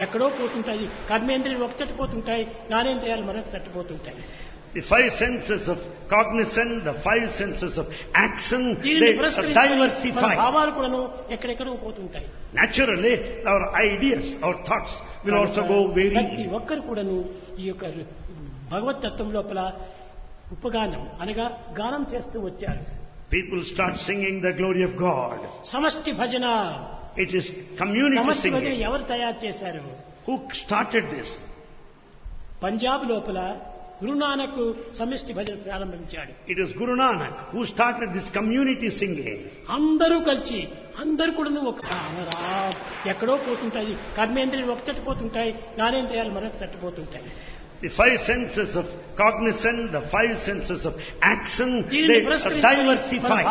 ఎక్కడో పోతుంటాయి కర్మేంద్రియాలు ఒక తట్టిపోతుంటాయి జ్ఞానేంద్రియాలు మరొక తట్టిపోతుంటాయి The five senses of cognizance, the five senses of action, దీనిని they పురస్కరించుకొని మన diversify. భావాలు కూడాను ఎక్కడెక్కడో పోతుంటాయి Naturally, our ideas, our thoughts will also go ప్రతి varying. ఒక్కరు కూడాను ఈ యొక్క భగవత్ తత్వం లోపల ఉపగానం అనగా గానం చేస్తూ వచ్చారు People start singing the glory of God. సమష్టి భజన It is community సమష్టి భజన singing. ఎవరు తయారు చేశారు Who started this? పంజాబ్ లోపల గురునానక్ సమిష్టి భజన ప్రారంభించాడు It was Guru Nanak who started this community singing. అందరూ కలిసి అందరు కూడా ఒక రామరా ఎక్కడో పోతుంటాయి కర్మేంద్రియాలు ఒక తట్టిపోతుంటాయి జ్ఞానేంద్రియాలు మరొక తట్టిపోతుంటాయి The five senses of cognizance, the five senses of action, దీనిని they పురస్కరించుకొని మన diversify.